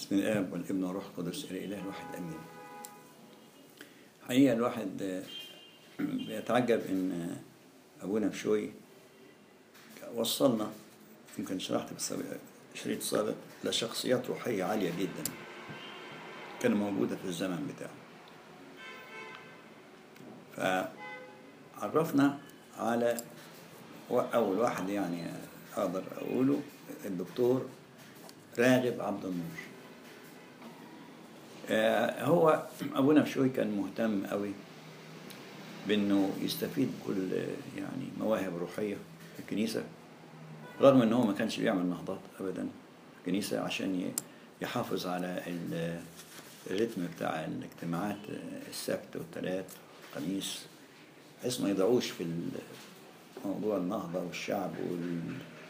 بسم الآب والابن والروح القدس الإله الواحد آمين. حقيقة الواحد آه، بيتعجب إن آه، أبونا بشوي وصلنا يمكن شرحت بس شريط سابق لشخصيات روحية عالية جدا كانت موجودة في الزمن بتاعه. فعرفنا على و- أول واحد يعني أقدر أقوله الدكتور راغب عبد النور آه، هو أبونا بشوي كان مهتم قوي بأنه يستفيد كل آه، يعني مواهب روحية في الكنيسة رغم أنه ما كانش بيعمل نهضات أبدا في الكنيسة عشان ي- يحافظ على ال- الريتم بتاع الاجتماعات آه، السبت والثلاث والخميس بحيث ما يضيعوش في ال- موضوع النهضة والشعب وال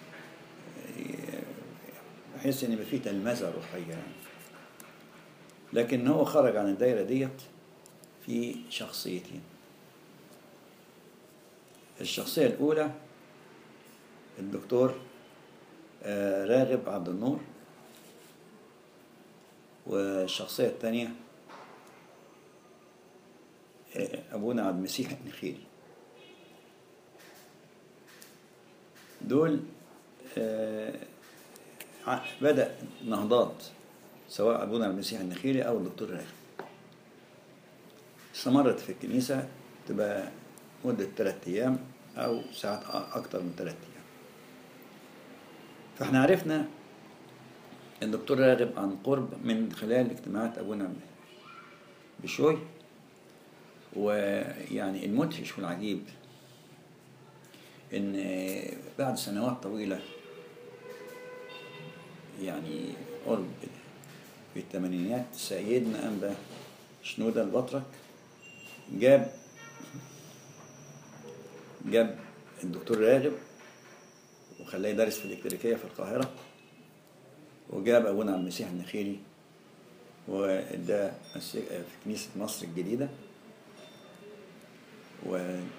بحيث ان يبقى فيه تلمذه روحيه يعني لكن هو خرج عن الدايره ديت في شخصيتين الشخصيه الاولى الدكتور آه، راغب عبد النور والشخصيه الثانيه ابونا عبد المسيح النخيلي دول آه، ع- بدأ نهضات سواء أبونا المسيح النخيلي أو الدكتور راغب استمرت في الكنيسة تبقى مدة ثلاثة أيام أو ساعات أ- أكتر من ثلاثة أيام فإحنا عرفنا الدكتور راغب عن قرب من خلال اجتماعات أبونا بشوي ويعني المدهش والعجيب إن بعد سنوات طويلة يعني قرب في الثمانينات سيدنا أنبا شنودة البطرك جاب جاب الدكتور راغب وخلاه يدرس في الإلكتريكية في القاهرة وجاب أبونا عبد المسيح النخيلي وده مسك- في كنيسة مصر الجديدة و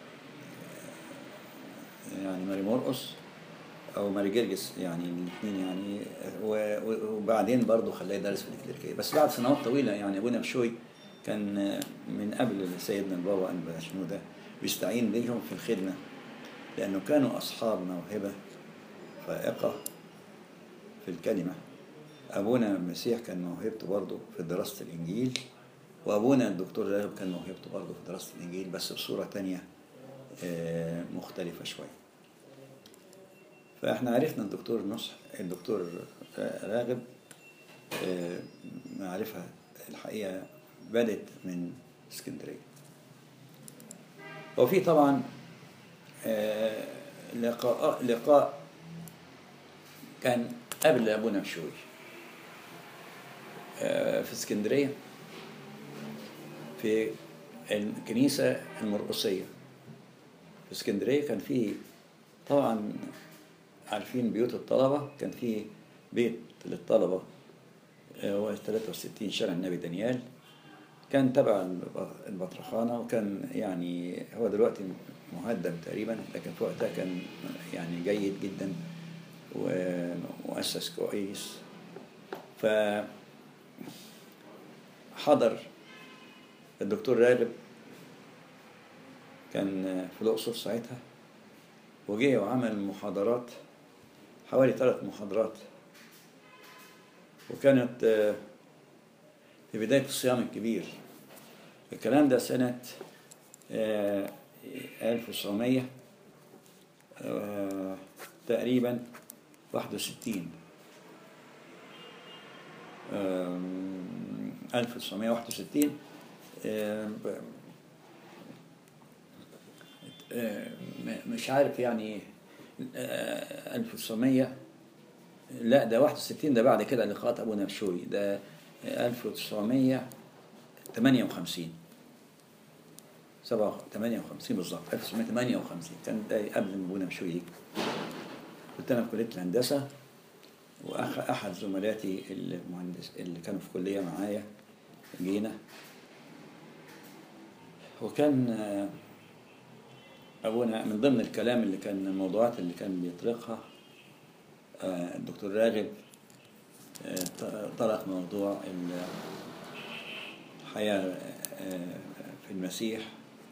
يعني ماري مرقص او ماري جرجس يعني الاثنين يعني و- و- وبعدين برضه خلاه يدرس في الكليريكيه بس بعد سنوات طويله يعني ابونا بشوي كان من قبل سيدنا البابا انبا شنودة بيستعين بيهم في الخدمه لانه كانوا اصحاب موهبه فائقه في الكلمه ابونا المسيح كان موهبته برضه في دراسه الانجيل وابونا الدكتور راغب كان موهبته برضه في دراسه الانجيل بس بصوره تانية آه، مختلفه شويه فاحنا عرفنا الدكتور نصح الدكتور راغب آه، معرفة الحقيقة بدت من اسكندرية وفي طبعا آه، لقاء لقاء كان قبل ابونا بشوي آه، في اسكندرية في الكنيسة المرقصية في اسكندرية كان في طبعا عارفين بيوت الطلبة كان في بيت للطلبة آه، هو 63 شارع النبي دانيال كان تبع الب- البطرخانة وكان يعني هو دلوقتي مهدم تقريبا لكن في وقتها كان يعني جيد جدا ومؤسس كويس ف حضر الدكتور راغب كان في الأقصر ساعتها وجه وعمل محاضرات حوالي ثلاث محاضرات وكانت آه، في بداية الصيام الكبير الكلام ده سنة آه، 1900 آه، تقريبا 61 آم، 1961 آم، آه، م- مش عارف يعني آه، 1900 لا ده 61 ده بعد كده لقاءات ابونا بشوي ده 1958 57 58 بالظبط 1958 كان ده قبل ما ابونا بشوي يجي كنت انا في كليه الهندسه واخ احد زملاتي المهندس اللي كانوا في كليه معايا جينا وكان آه، ابونا من ضمن الكلام اللي كان الموضوعات اللي كان بيطرقها آه، الدكتور راغب آه، ط- طرق موضوع ال- الحياة آه، في المسيح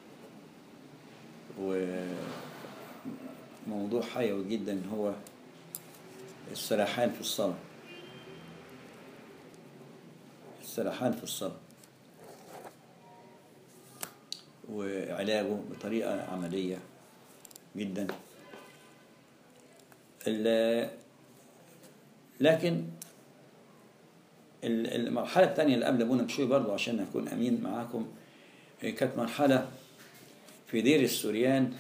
وموضوع حيوي جدا هو السرحان في الصلاة السرحان في الصلاة وعلاجه بطريقة عملية جدا ال- لكن ال- المرحلة الثانية اللي قبل ابونا بشوي برضه عشان أكون أمين معاكم إيه، كانت مرحلة في دير السوريان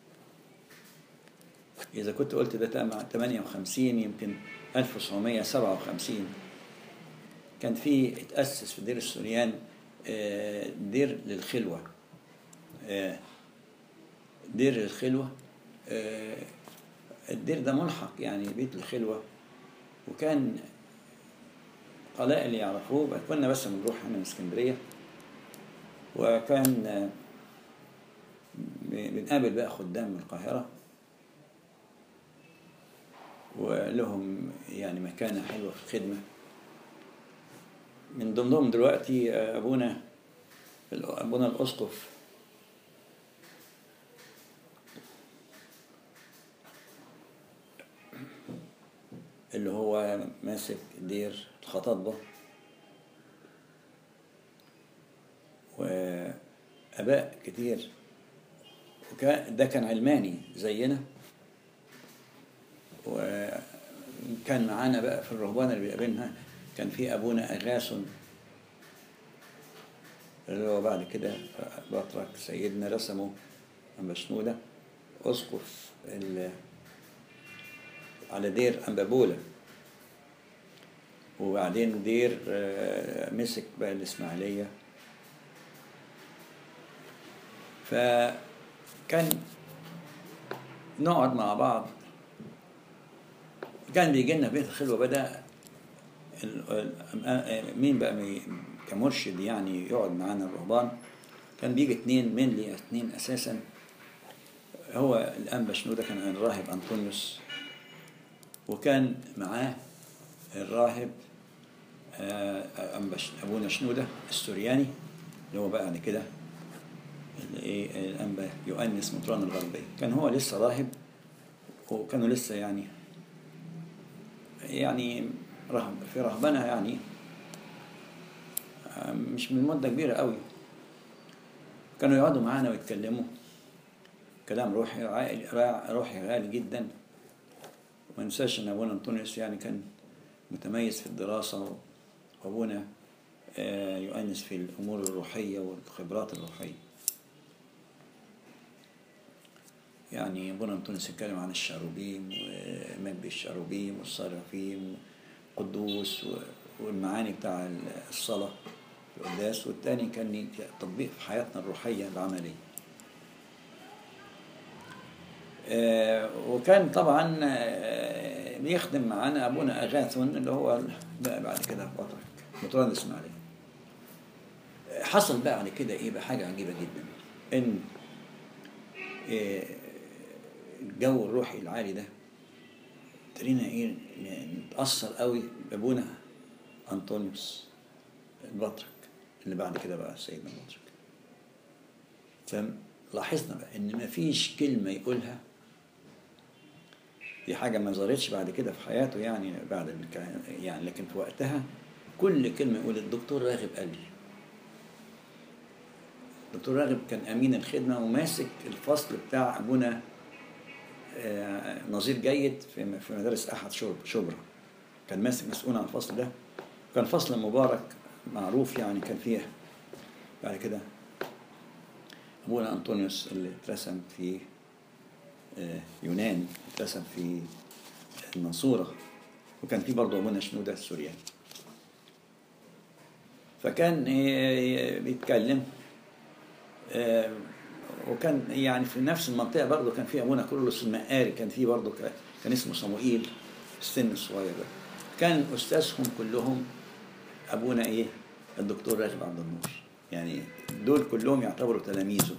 إذا كنت قلت ده تم- 58 يمكن 1957 كان في اتأسس في دير السوريان آه، دير للخلوة آه، دير للخلوة آه، الدير ده ملحق يعني بيت الخلوة وكان قلائل يعرفوه كنا بس بنروح هنا من اسكندرية وكان آه، بنقابل بقى خدام من القاهرة ولهم يعني مكانة حلوة في الخدمة من ضمنهم دلوقتي آه، أبونا أبونا الأسقف اللي هو ماسك دير الخطاطبة وآباء كتير وكان ده كان علماني زينا وكان معانا بقى في الرهبان اللي بيقابلنا كان في أبونا أغاثن اللي هو بعد كده بطرك سيدنا رسمه أما شنودة أسقف ال- على دير أمبابولة وبعدين دير آه، مسك بقى الإسماعيلية فكان نقعد مع بعض كان بيجي لنا بيت الخلوة بدأ ال- ال- مين بقى مي- كمرشد يعني يقعد معانا الرهبان كان بيجي اتنين من لي اتنين اساسا هو الانبا شنودة كان الراهب انطونيوس وكان معاه الراهب آه، أنبا ش- ابونا شنودة السورياني اللي هو بقى بعد كده ال- إيه، الانبا يؤنس مطران الغربية كان هو لسه راهب وكانوا لسه يعني يعني رهب في رهبنة يعني آه، مش من مدة كبيرة قوي كانوا يقعدوا معانا ويتكلموا كلام روحي عائل- را- روحي غالي جدا وما ننساش ان ابونا انطونيوس يعني كان متميز في الدراسة وابونا آه، يؤنس في الامور الروحية والخبرات الروحية يعني ابونا انطونيوس يتكلم عن الشاروبيم ومجد الشاروبيم والصرافيم قدوس و- والمعاني بتاع الصلاة القداس والتاني كان تطبيق في حياتنا الروحية العملية آه، وكان طبعا آه، بيخدم معانا ابونا اغاثون اللي هو بقى بعد كده في بطرك مطران الاسماعيليه آه، حصل بقى على كده ايه بقى حاجه عجيبه جدا ان آه، الجو الروحي العالي ده ابتدينا ايه ن- نتاثر قوي بابونا انطونيوس البطرك اللي بعد كده بقى سيدنا البطرك فلاحظنا بقى ان مفيش كلمه يقولها دي حاجه ما ظهرتش بعد كده في حياته يعني بعد الك- يعني لكن في وقتها كل كلمه يقول الدكتور راغب قال لي الدكتور راغب كان امين الخدمه وماسك الفصل بتاع ابونا آه، نظير جيد في في مدارس احد شرب شبرا كان ماسك مسؤول عن الفصل ده كان فصل مبارك معروف يعني كان فيه بعد كده ابونا انطونيوس اللي اترسم في آه، يونان اترسم في المنصوره وكان في برضه ابونا شنوده السورياني فكان آه، بيتكلم آه، وكان يعني في نفس المنطقه برضه كان في ابونا كورولوس المقاري كان في برضه ك- كان اسمه صموئيل في السن الصغير ده كان استاذهم كلهم ابونا ايه الدكتور راغب عبد النور يعني دول كلهم يعتبروا تلاميذه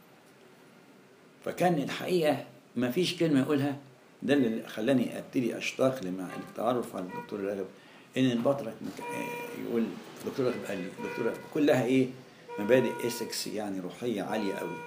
فكان الحقيقه ما فيش كلمه يقولها ده اللي خلاني ابتدي اشتاق لمع التعرف على الدكتور راغب ان البطرك مك- آه، يقول دكتور راغب قال لي دكتور راغب كلها ايه مبادئ اسكس يعني روحيه عاليه قوي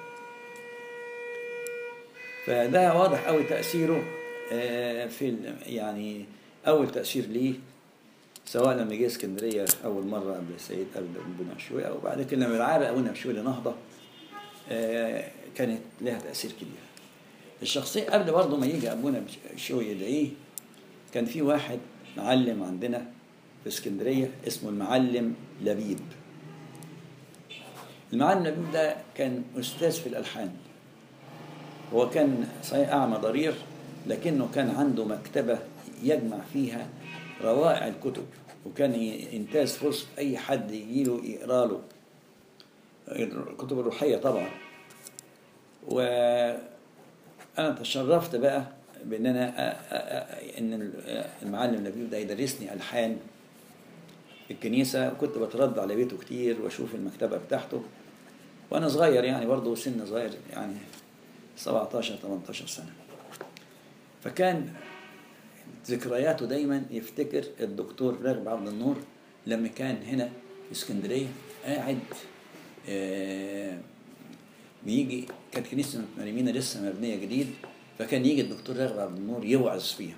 فده واضح قوي تاثيره آه، في ال- يعني اول تاثير ليه سواء لما جه اسكندريه اول مره قبل السيد قبل ابونا مشوي او بعد كده لما العاب ابونا مشوي لنهضه آه، كانت لها تاثير كبير الشخصيه قبل برضه ما يجي ابونا مشوي يدعيه كان في واحد معلم عندنا في اسكندريه اسمه المعلم لبيب المعلم لبيب ده كان استاذ في الالحان هو كان صحيح اعمى ضرير لكنه كان عنده مكتبه يجمع فيها روائع الكتب وكان ينتهز فرصه اي حد يجي له يقرا له الكتب الروحيه طبعا وانا تشرفت بقى بان انا أ- أ- أ- ان المعلم لبيب ده يدرسني الحان في الكنيسه وكنت بترد على بيته كتير واشوف المكتبه بتاعته وانا صغير يعني برضه سن صغير يعني 17 18 سنه فكان ذكرياته دايما يفتكر الدكتور راغب عبد النور لما كان هنا في اسكندريه قاعد آه، بيجي كانت كنيسه مريمينا لسه مبنيه جديد فكان يجي الدكتور راغب عبد النور يوعظ فيها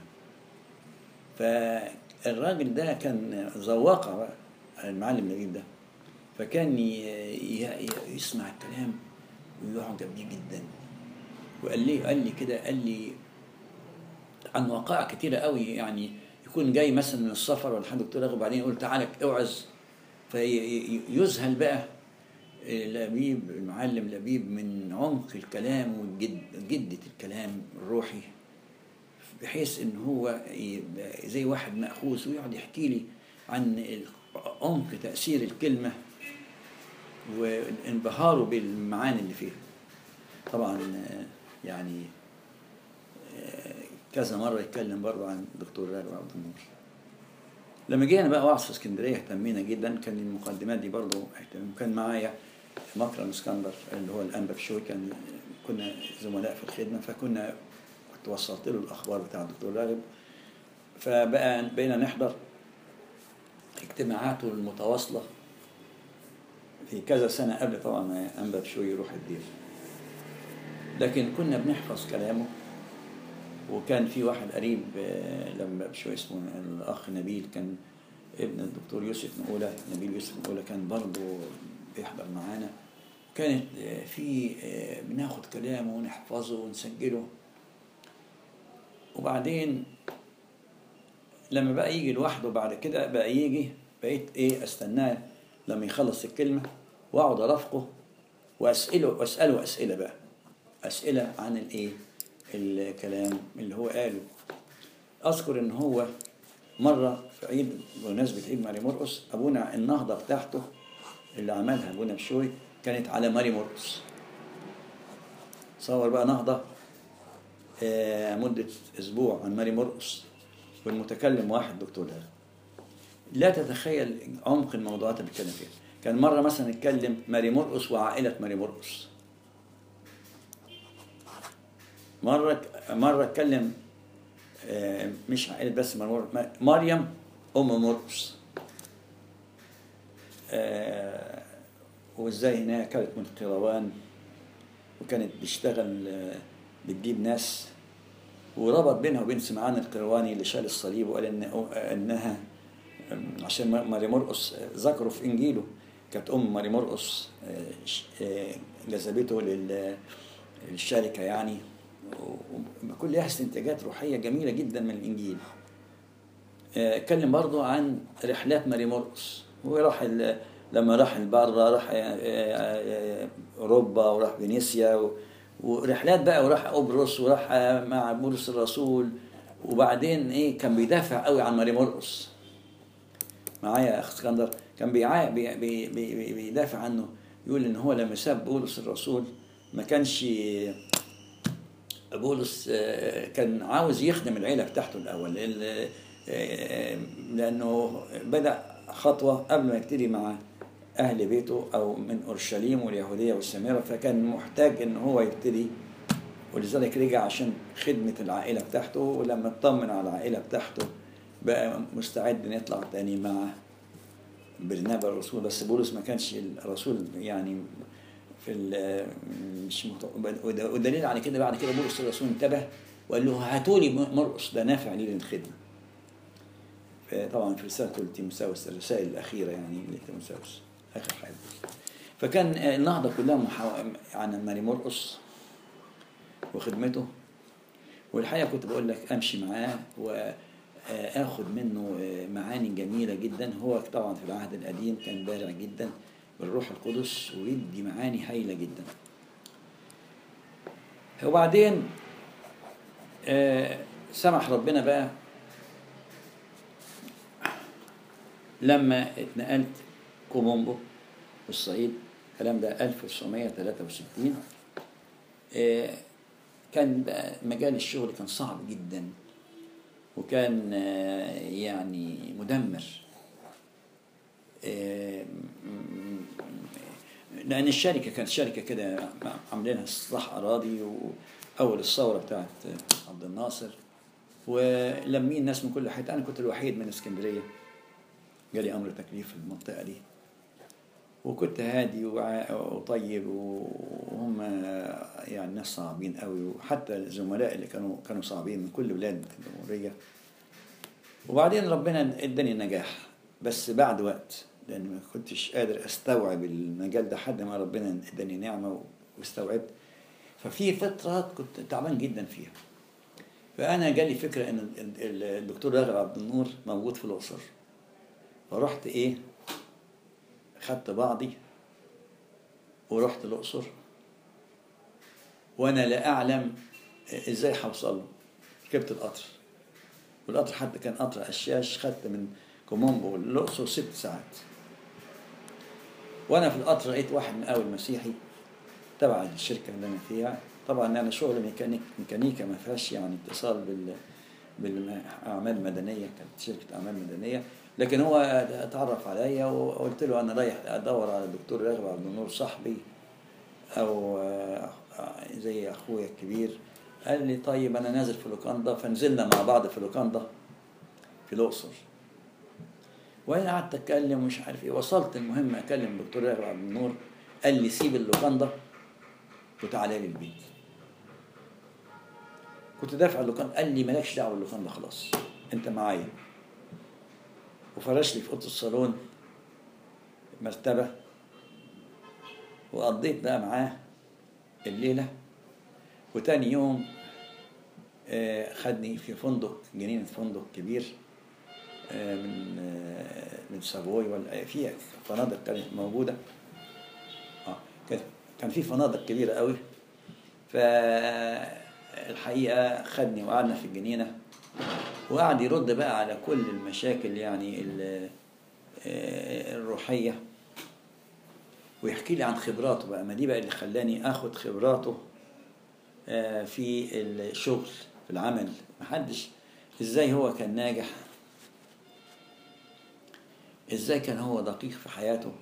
فالراجل ده كان ذواقة بقى المعلم نجيب ده فكان ي- ي- ي- يسمع الكلام ويعجب بيه جدا وقال لي قال لي كده قال لي عن وقائع كتيرة قوي يعني يكون جاي مثلا من السفر ولا حد دكتور راغب بعدين يقول تعالى اوعظ فيذهل بقى لبيب المعلم لبيب من عمق الكلام وجدة الكلام الروحي بحيث ان هو يبقى زي واحد مأخوذ ويقعد يحكي لي عن عمق تأثير الكلمة وانبهاره بالمعاني اللي فيها طبعا آه، يعني آه، كذا مرة يتكلم برضه عن الدكتور راغب عبد النور لما جينا بقى وعظ في اسكندريه اهتمينا جدا كان المقدمات دي برضه اهتمام كان معايا مكرم اسكندر اللي هو الانبا بشوي كان كنا زملاء في الخدمه فكنا كنت وصلت له الاخبار بتاع الدكتور راغب فبقى بقينا نحضر اجتماعاته المتواصله في كذا سنه قبل طبعا ما انبا بشوي يروح الدير لكن كنا بنحفظ كلامه وكان في واحد قريب آه، لما بشوي اسمه الاخ نبيل كان ابن الدكتور يوسف نقوله نبيل يوسف نقوله كان برضه بيحضر معانا كانت آه، في آه، بناخد كلامه ونحفظه ونسجله وبعدين لما بقى يجي لوحده بعد كده بقى يجي بقيت ايه استناه لما يخلص الكلمه واقعد ارافقه واساله واساله اسئله بقى اسئله عن الايه الكلام اللي هو قاله اذكر ان هو مره في عيد بمناسبه عيد ماري مرقس ابونا النهضه بتاعته اللي عملها ابونا بشوي كانت على ماري مرقس صور بقى نهضه آه، مده اسبوع عن ماري مرقس والمتكلم واحد دكتور هذا لا تتخيل عمق الموضوعات اللي بيتكلم فيها كان مره مثلا اتكلم ماري مرقس وعائله ماري مرقس مرة مرة اتكلم آه، مش عائلة بس مرمور مريم أم مرقس آه، وازاي هنا كانت من القيروان وكانت بتشتغل آه، بتجيب ناس وربط بينها وبين سمعان القيرواني اللي شال الصليب وقال إن انها عشان ماري مرقس ذكروا في انجيله كانت ام ماري مرقس آه، ش- آه، جذبته لل- للشركه يعني وكل لها استنتاجات روحيه جميله جدا من الانجيل آه، اتكلم برضو عن رحلات ماري مرقس هو راح ال- لما راح البرة راح آه، آه، آه، اوروبا وراح فينيسيا و- ورحلات بقى وراح قبرص وراح آه، مع بولس الرسول وبعدين ايه كان بيدافع قوي عن ماري مرقس معايا اخ اسكندر كان بيعا بي بي بي بيدافع عنه يقول ان هو لما ساب بولس الرسول ما كانش بولس آه، كان عاوز يخدم العيله بتاعته الاول لأن- آه، لانه بدا خطوه قبل ما يبتدي مع اهل بيته او من اورشليم واليهوديه والسامره فكان محتاج ان هو يبتدي ولذلك رجع عشان خدمه العائله بتاعته ولما اطمن على العائله بتاعته بقى مستعد نطلع تاني مع برنابا الرسول بس بولس ما كانش الرسول يعني في ال- مش مت- وده- والدليل على كده بعد كده بولس الرسول انتبه وقال له هاتوا لي مرقس ده نافع لي للخدمه طبعا في رسالته لتيموساوس الرسائل الاخيره يعني لتيموساوس اخر حاجه فكان النهضه كلها محاو... عن ماري مرقس وخدمته والحقيقه كنت بقول لك امشي معاه واخد منه معاني جميله جدا هو طبعا في العهد القديم كان بارع جدا بالروح القدس ويدي معاني هايله جدا وبعدين آه، سمح ربنا بقى لما اتنقلت كومومبو في الصعيد الكلام ده 1963 آه، كان بقى مجال الشغل كان صعب جدا وكان آه، يعني مدمر آه، م- لأن الشركة كانت شركة كده عاملينها استصلاح أراضي وأول الثورة بتاعت عبد الناصر ولمين الناس من كل حتة أنا كنت الوحيد من اسكندرية جالي أمر تكليف في المنطقة دي وكنت هادي وع- وطيب وهم يعني ناس صعبين قوي وحتى الزملاء اللي كانوا كانوا صعبين من كل بلاد الجمهورية وبعدين ربنا اداني النجاح بس بعد وقت لان ما كنتش قادر استوعب المجال ده لحد ما ربنا اداني نعمه واستوعبت ففي فترات كنت تعبان جدا فيها فانا جالي فكره ان ال- ال- الدكتور راغب عبد النور موجود في الاقصر فرحت ايه خدت بعضي ورحت الاقصر وانا لا اعلم ازاي هوصل له ركبت القطر والقطر حتى كان قطر قشاش خدت من كومومبو للأقصر ست ساعات وأنا في القطر لقيت واحد مقاول مسيحي تبع الشركة اللي أنا فيها طبعا أنا شغل ميكانيك ميكانيكا ما فيهاش يعني اتصال بال بالأعمال المدنية كانت شركة أعمال مدنية لكن هو اتعرف عليا وقلت له أنا رايح أدور على الدكتور راغب عبد النور صاحبي أو آه، زي أخويا الكبير قال لي طيب أنا نازل في لوكاندا فنزلنا مع بعض في لوكاندا في الأقصر وانا قعدت اتكلم ومش عارف ايه وصلت المهم اكلم الدكتور راغب عبد النور قال لي سيب اللوكاندا وتعالى لي البيت كنت دافع اللوكاندا قال لي مالكش دعوه باللوكاندا خلاص انت معايا وفرش لي في اوضه الصالون مرتبه وقضيت بقى معاه الليله وتاني يوم آه، خدني في فندق جنينه فندق كبير آه، من آه، من سافوي ولا في فنادق كانت موجوده اه كان كان في فنادق كبيره قوي فالحقيقه خدني وقعدنا في الجنينه وقعد يرد بقى على كل المشاكل يعني ال- آه، الروحيه ويحكي لي عن خبراته بقى ما دي بقى اللي خلاني اخد خبراته آه، في الشغل في العمل محدش ازاي هو كان ناجح ازاي كان هو دقيق في حياته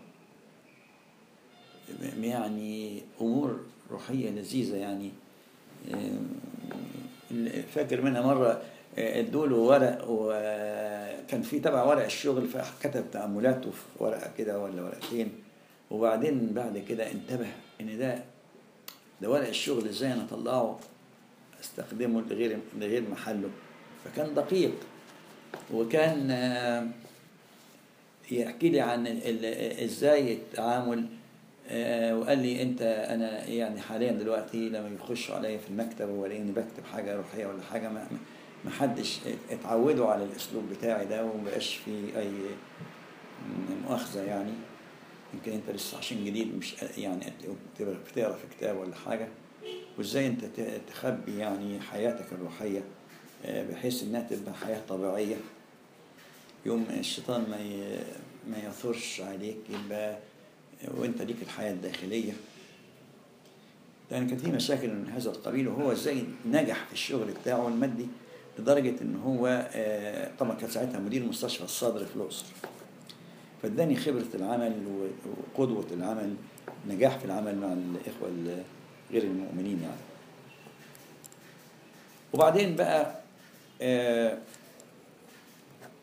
يعني امور روحيه لذيذه يعني آم، فاكر منها مره آه، ادوا له ورق وكان في تبع ورق الشغل فكتب تاملاته في ورقه كده ولا ورقتين وبعدين بعد كده انتبه ان ده ده ورق الشغل ازاي انا اطلعه استخدمه لغير لغير محله فكان دقيق وكان آه، يحكي لي عن ال- ال- ازاي التعامل آه، وقال لي انت انا يعني حاليا دلوقتي لما يخشوا عليا في المكتب ولاقيني بكتب حاجه روحيه ولا حاجه ما ما حدش اتعودوا على الاسلوب بتاعي ده ومبقاش في اي مؤاخذه يعني يمكن انت لسه عشان جديد مش يعني بتقرا بتقرا في كتاب ولا حاجه وازاي انت ت- تخبي يعني حياتك الروحيه آه، بحيث انها تبقى حياه طبيعيه يوم الشيطان ما ي- ما يثورش عليك يبقى وانت ليك الحياه الداخليه لان كان في مشاكل من هذا القبيل وهو ازاي نجح في الشغل بتاعه المادي لدرجه ان هو آه، طبعا كان ساعتها مدير مستشفى الصدر في الاقصر فاداني خبره العمل و- وقدوه العمل نجاح في العمل مع الاخوه ال- غير المؤمنين يعني وبعدين بقى آه،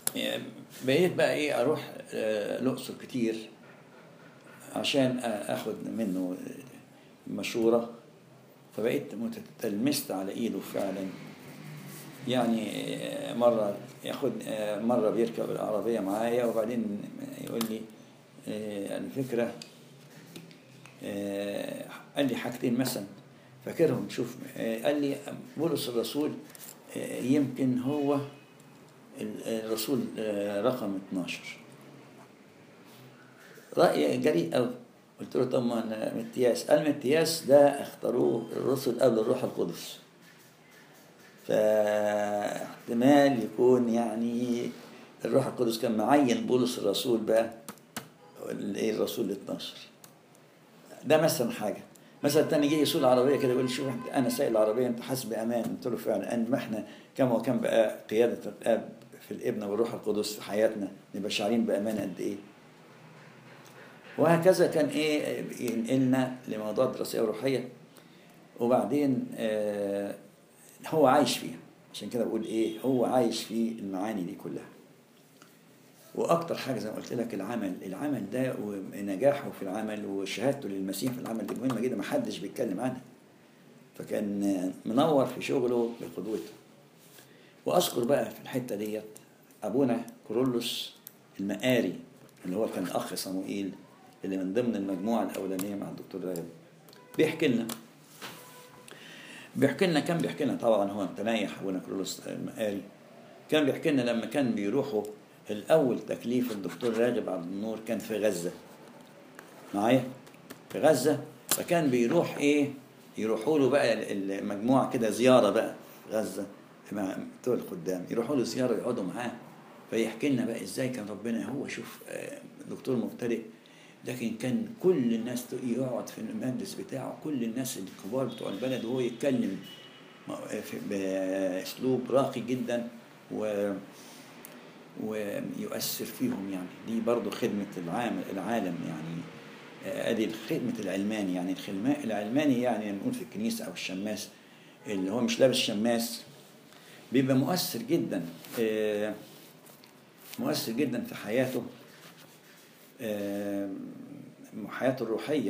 بقيت بقى ايه اروح آه، الاقصر كتير عشان اخد منه مشوره فبقيت تلمست على ايده فعلا يعني آه، مره ياخد آه، مره بيركب العربيه معايا وبعدين يقول لي آه، الفكره آه، قال لي حاجتين مثلا فاكرهم شوف آه، قال لي بولس الرسول آه، يمكن هو ال- الرسول آه، رقم 12 رأي جريء قوي قلت له طب ما أنا متياس قال متياس ده اختاروه الرسل قبل الروح القدس فاحتمال يكون يعني الروح القدس كان معين بولس الرسول بقى الايه الرسول ال 12 ده مثلا حاجه مثلا التاني جه يسوق العربيه كده يقول لي شوف انا سايق العربيه انت حاسس بامان قلت له فعلا ان ما احنا كما وكان بقى قياده الاب في الابن والروح القدس في حياتنا نبقى شاعرين بامان قد ايه وهكذا كان ايه ينقلنا لموضوع دراسيه وروحيه وبعدين آه هو عايش فيها عشان كده بقول ايه هو عايش في المعاني دي كلها واكتر حاجه زي ما قلت لك العمل العمل ده ونجاحه في العمل وشهادته للمسيح في العمل دي مهمه جدا ما حدش بيتكلم عنها فكان منور في شغله بقدوته واذكر بقى في الحته ديت ابونا كورولوس المقاري اللي هو كان اخ صموئيل اللي من ضمن المجموعه الاولانيه مع الدكتور راغب بيحكي لنا بيحكي لنا كان بيحكي لنا طبعا هو متنايح ابونا كورولوس المقاري كان بيحكي لنا لما كان بيروحوا الاول تكليف الدكتور راغب عبد النور كان في غزه معايا في غزه فكان بيروح ايه يروحوا له بقى المجموعه كده زياره بقى في غزه مع بتوع الخدام يروحوا له زياره يقعدوا معاه فيحكي لنا بقى ازاي كان ربنا هو شوف آه، دكتور مبتدئ لكن كان كل الناس يقعد في المجلس بتاعه كل الناس الكبار بتوع البلد وهو يتكلم في- باسلوب راقي جدا و ويؤثر فيهم يعني دي برضو خدمة العام العالم يعني آه، ادي خدمة العلماني يعني الخدماء العلماني يعني نقول في الكنيسة او الشماس اللي هو مش لابس شماس بيبقى مؤثر جدا آه، مؤثر جدا في حياته آه، حياته الروحية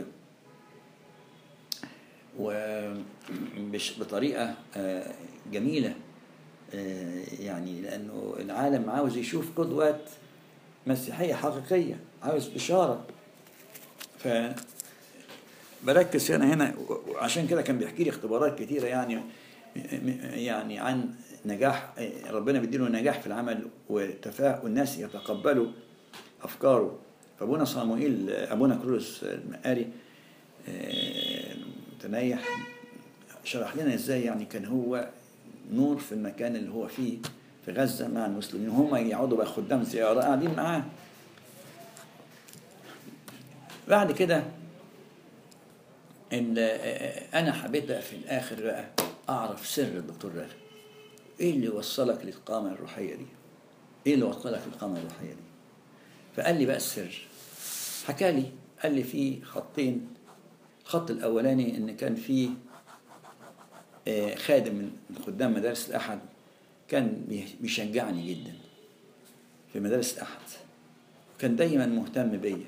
وبطريقة جميلة آه، يعني لأنه العالم عاوز يشوف قدوة مسيحية حقيقية عاوز بشارة ف بركز هنا هنا وعشان كده كان بيحكي لي اختبارات كتيرة يعني يعني عن نجاح ربنا بيديله نجاح في العمل وتفاء والناس يتقبلوا أفكاره فأبونا صاموئيل أبونا كرولوس المقاري آه، متنيح شرح لنا ازاي يعني كان هو نور في المكان اللي هو فيه في غزة مع المسلمين وهم يقعدوا بقى خدام زيارة قاعدين معاه بعد كده ال- انا حبيت بقى في الاخر بقى اعرف سر الدكتور راغب ايه اللي وصلك للقامة الروحية دي ايه اللي وصلك للقامة الروحية دي فقال لي بقى السر حكى لي قال لي في خطين الخط الاولاني ان كان في آه، خادم من خدام مدارس الاحد كان بي- بيشجعني جدا في مدارس الاحد كان دايما مهتم بيا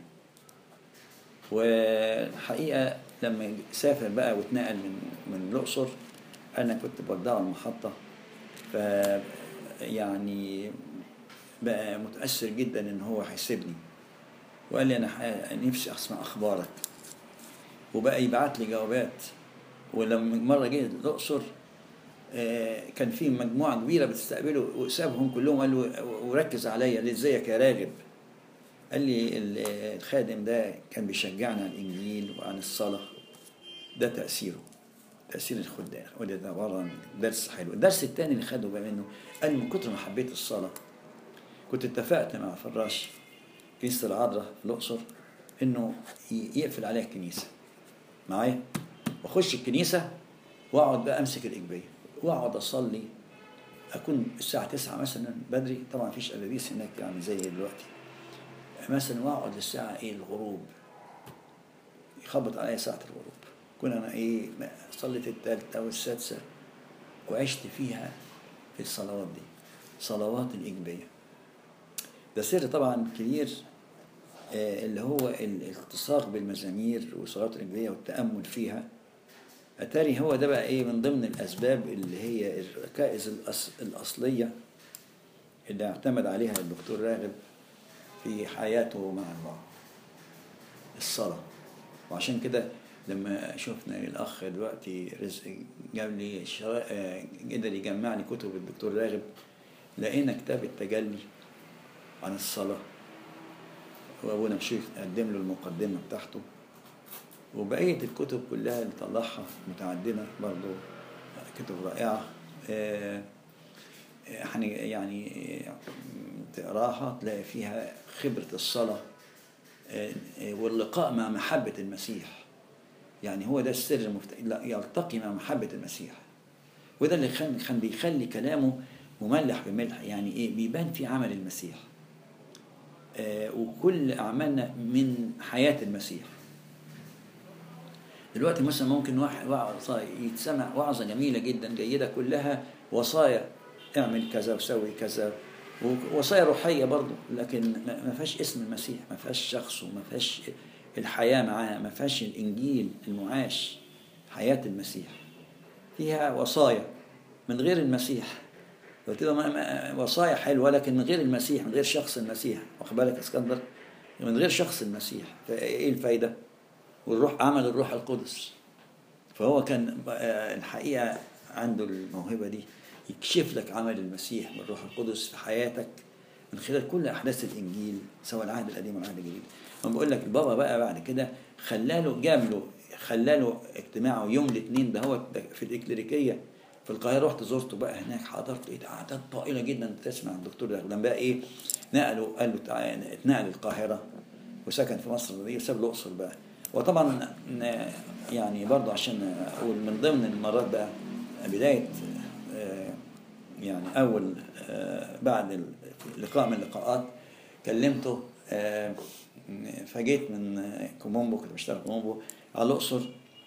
والحقيقه لما سافر بقى واتنقل من من الاقصر انا كنت بودعه المحطه ف يعني بقى متاثر جدا ان هو هيسيبني وقال لي انا ح- نفسي اسمع اخبارك وبقى يبعت لي جوابات ولما مرة جه الأقصر آه، كان في مجموعة كبيرة بتستقبله وسابهم كلهم قال له وركز عليا قال لي ازيك يا راغب قال لي ال- الخادم ده كان بيشجعنا على الإنجيل وعن الصلاة ده تأثيره تأثير الخدام وده ده عبارة عن درس حلو الدرس الثاني اللي خده بقى منه قال من كتر ما حبيت الصلاة كنت اتفقت مع فراش كنيسة العذراء في الأقصر إنه ي- يقفل عليها الكنيسة معايا واخش الكنيسه واقعد بقى امسك الاجبيه واقعد اصلي اكون الساعه 9 مثلا بدري طبعا مفيش ابابيس هناك يعني زي دلوقتي مثلا واقعد للساعه ايه الغروب يخبط عليا ساعه الغروب كون انا ايه صليت الثالثه والسادسه وعشت فيها في الصلوات دي صلوات الاجبيه ده سر طبعا كبير آه، اللي هو الالتصاق بالمزامير والصلاه الانجيليه والتامل فيها اتاري هو ده بقى ايه من ضمن الاسباب اللي هي الركائز الأص- الاصليه اللي اعتمد عليها الدكتور راغب في حياته مع الله الصلاه وعشان كده لما شفنا الاخ دلوقتي رزق جاب لي شرا- آه، قدر يجمع لي كتب الدكتور راغب لقينا كتاب التجلي عن الصلاه وابونا مشيخ قدم له المقدمه بتاعته وبقيه الكتب كلها اللي طلعها متعدده برضو كتب رائعه آه، يعني يعني تقراها تلاقي فيها خبره الصلاه آه، آه، واللقاء مع محبه المسيح يعني هو ده السر المفت... لا، يلتقي مع محبه المسيح وده اللي خل... كان بيخلي كلامه مملح بملح يعني ايه بيبان في عمل المسيح آه، وكل اعمالنا من حياه المسيح دلوقتي مثلا ممكن واحد وعظة يتسمع وعظة جميلة جدا جيدة كلها وصايا اعمل كذا وسوي كذا ووصايا روحية برضو لكن ما ما فيهاش اسم المسيح ما فيهاش شخصه ما فيهاش الحياة معاه ما فيهاش الإنجيل المعاش حياة المسيح فيها وصايا من غير المسيح قلت له ما- ما- وصايا حلوة لكن من غير المسيح من غير شخص المسيح واخد بالك يا اسكندر من غير شخص المسيح فايه الفايدة والروح عمل الروح القدس فهو كان آه، الحقيقة عنده الموهبة دي يكشف لك عمل المسيح بالروح القدس في حياتك من خلال كل أحداث الإنجيل سواء العهد القديم والعهد الجديد أنا بقول لك البابا بقى بعد كده خلاله جاب له خلاله اجتماعه يوم الاثنين ده هو في الإكليريكية في القاهرة رحت زرته بقى هناك حضرت ايه ده أعداد طائلة جدا تسمع الدكتور ده لما بقى ايه نقلوا قال له تعالى اتنقل القاهرة وسكن في مصر دي وساب الأقصر بقى وطبعا ن- يعني برضه عشان اقول من ضمن المرات بقى بدايه آه، يعني اول آه، بعد لقاء من اللقاءات كلمته آه، فجيت من كومومبو كنت بشتغل في كومومبو على الاقصر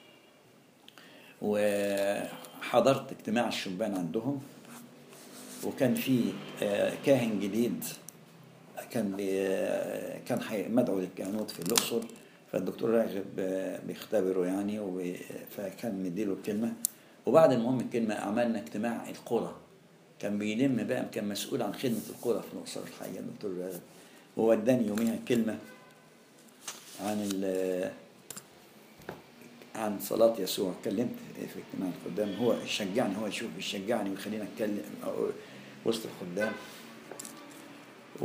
وحضرت اجتماع الشبان عندهم وكان في آه، كاهن جديد كان بي- كان حي- مدعو للكهنوت في الأقصر فالدكتور راغب آه، بيختبره يعني وبي- فكان مديله الكلمة وبعد المهم الكلمة عملنا اجتماع القرى كان بيلم بقى كان مسؤول عن خدمة القرى في الأقصر الحقيقة الدكتور راغب ووداني يوميها كلمة عن ال عن صلاة يسوع اتكلمت في اجتماع الخدام هو شجعني هو يشوف يشجعني ويخليني اتكلم أو- وسط الخدام و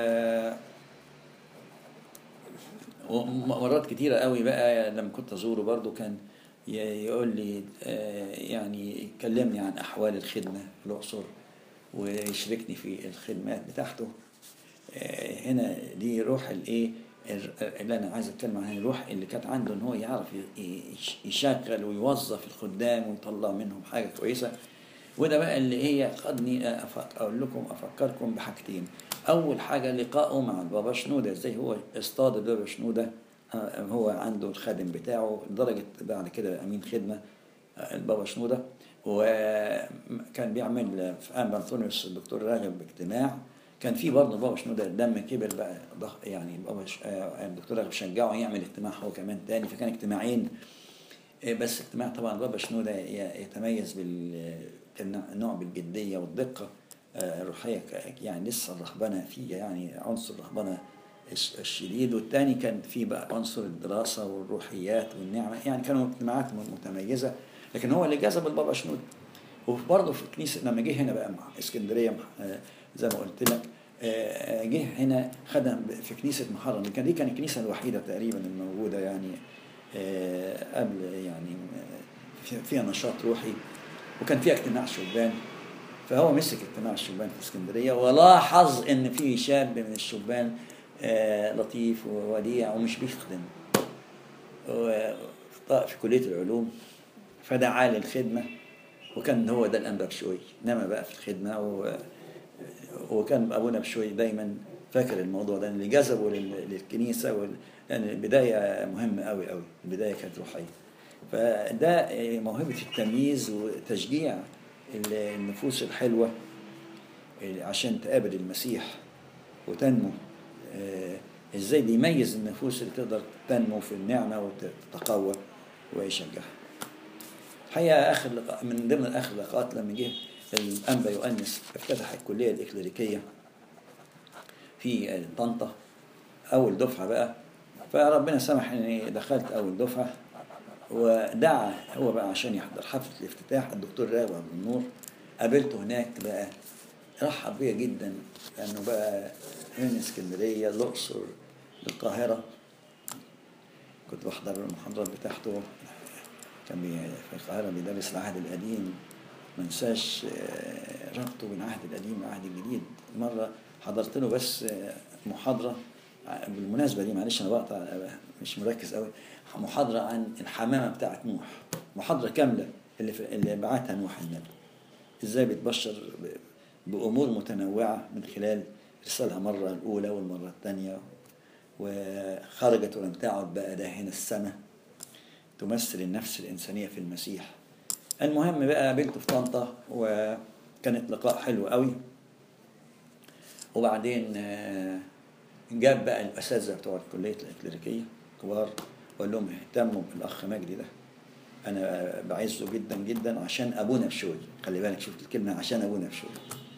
ومرات كتيرة قوي بقى لما كنت أزوره برضو كان ي- يقول لي آه، يعني يكلمني عن أحوال الخدمة في الأقصر ويشركني في الخدمات بتاعته آه، هنا دي روح الايه ال- اللي انا عايز اتكلم عنها الروح اللي كانت عنده ان هو يعرف ي- يش- يشغل ويوظف الخدام ويطلع منهم حاجه كويسه وده بقى اللي هي قدني أفك اقول لكم افكركم بحاجتين اول حاجه لقائه مع البابا شنوده ازاي هو اصطاد البابا شنوده آه، هو عنده الخادم بتاعه لدرجه بعد كده امين خدمه آه، البابا شنوده وكان بيعمل في ام انطونيوس الدكتور راغب اجتماع كان في برضه بابا شنوده الدم كبر بقى ضخ يعني بابا ش... آه، الدكتور راغب شجعه يعمل اجتماع هو كمان تاني فكان اجتماعين آه، بس اجتماع طبعا بابا شنوده ي- يتميز بال كان نوع بالجديه والدقه آه، الروحيه ك- يعني لسه الرهبنه فيه يعني عنصر الرهبنه الش- الشديد والتاني كان في بقى عنصر الدراسه والروحيات والنعمه يعني كانوا اجتماعات م- متميزه لكن هو اللي جذب البابا شنوده وبرضه في الكنيسه لما جه هنا بقى مع اسكندريه مع- آه، زي ما قلت لك آه، جه هنا خدم في كنيسه محرم كان دي كانت الكنيسه الوحيده تقريبا الموجوده يعني آه، قبل يعني آه، في- فيها نشاط روحي وكان فيها اجتماع شبان فهو مسك اجتماع الشبان في اسكندريه ولاحظ ان في شاب من الشبان آه، لطيف ووديع ومش بيخدم و- في كليه العلوم فدعا للخدمه وكان هو ده الانبا بشوي نما بقى في الخدمه و... وكان ابونا بشوي دايما فاكر الموضوع ده اللي جذبه لل- للكنيسه وال... يعني البدايه مهمه قوي قوي البدايه كانت روحيه فده موهبه التمييز وتشجيع ال- النفوس الحلوه عشان تقابل المسيح وتنمو آه، ازاي بيميز النفوس اللي تقدر تنمو في النعمة وتتقوى ويشجعها الحقيقة آخر لقاء من ضمن آخر اللقاءات لما جه الأنبا يؤنس افتتح الكلية الإكليريكية في طنطا أول دفعة بقى فربنا سمح إني دخلت أول دفعة ودعا هو بقى عشان يحضر حفلة الافتتاح الدكتور راغب عبد النور قابلته هناك بقى رحب بيا جدا لأنه بقى من اسكندرية الأقصر القاهرة كنت بحضر المحاضرات بتاعته كان بي في القاهرة بيدرس العهد القديم ما انساش آه، ربطه بين العهد القديم والعهد الجديد مرة حضرت له بس آه، محاضرة ع- بالمناسبة دي معلش أنا بقطع آه، مش مركز قوي محاضرة عن الحمامة بتاعت نوح محاضرة كاملة اللي, في اللي بعتها نوح النبي ازاي بتبشر ب- بأمور متنوعة من خلال رسالها مرة الأولى والمرة الثانية وخرجت ولم تعد بقى ده هنا السماء تمثل النفس الإنسانية في المسيح المهم بقى قابلته في طنطا وكانت لقاء حلو قوي وبعدين آه، جاب بقى الأساتذة بتوع الكلية الإكليريكية كبار وقال لهم اهتموا بالأخ مجدي ده أنا بعزه جدا جدا عشان أبونا بشوي خلي بالك شفت الكلمة عشان أبونا بشوي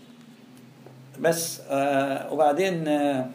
بس آه وبعدين آه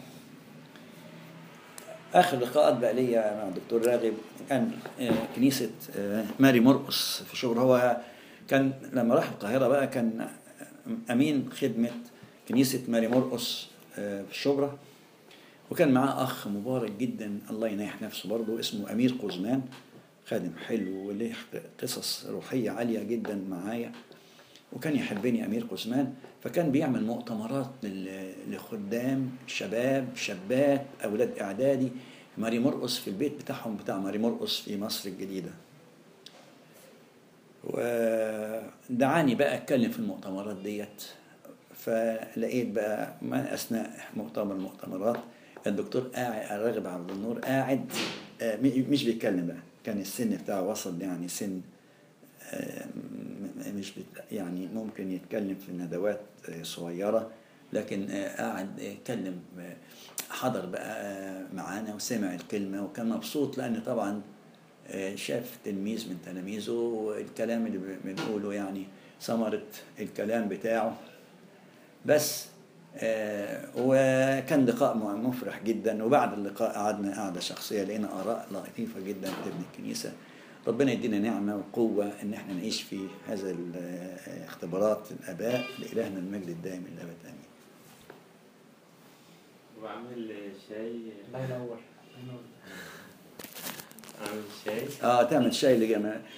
اخر لقاءات بقى ليا مع الدكتور راغب كان آه، كنيسه آه، ماري مرقس في شغل هو كان لما راح القاهره بقى كان امين خدمه كنيسه ماري مرقس آه، في شبرا وكان معاه اخ مبارك جدا الله ينيح نفسه برضه اسمه امير قزمان خادم حلو وليه قصص روحيه عاليه جدا معايا وكان يحبني امير قزمان فكان بيعمل مؤتمرات لل- لخدام شباب شابات اولاد اعدادي ماري مرقص في البيت بتاعهم بتاع ماري مرقص في مصر الجديده ودعاني بقى اتكلم في المؤتمرات ديت فلقيت بقى ما اثناء مؤتمر المؤتمرات الدكتور قاعد راغب عبد النور قاعد آه، م- مش بيتكلم بقى كان السن بتاعه وصل يعني سن آه، م- مش بت... يعني ممكن يتكلم في ندوات آه، صغيرة لكن آه، قاعد يتكلم آه، حضر بقى آه، معانا وسمع الكلمة وكان مبسوط لأن طبعا آه، شاف تلميذ من تلاميذه والكلام اللي بنقوله يعني ثمرة الكلام بتاعه بس آه، وكان لقاء م- مفرح جدا وبعد اللقاء قعدنا قعدة شخصية لقينا آراء لطيفة جدا تبني الكنيسة ربنا يدينا نعمة وقوة إن احنا نعيش في هذا الاختبارات الآباء لإلهنا المجد الدائم الأبد آمين وعامل شاي الله ينور الله ينور عامل شاي اه تعمل شاي لجماعة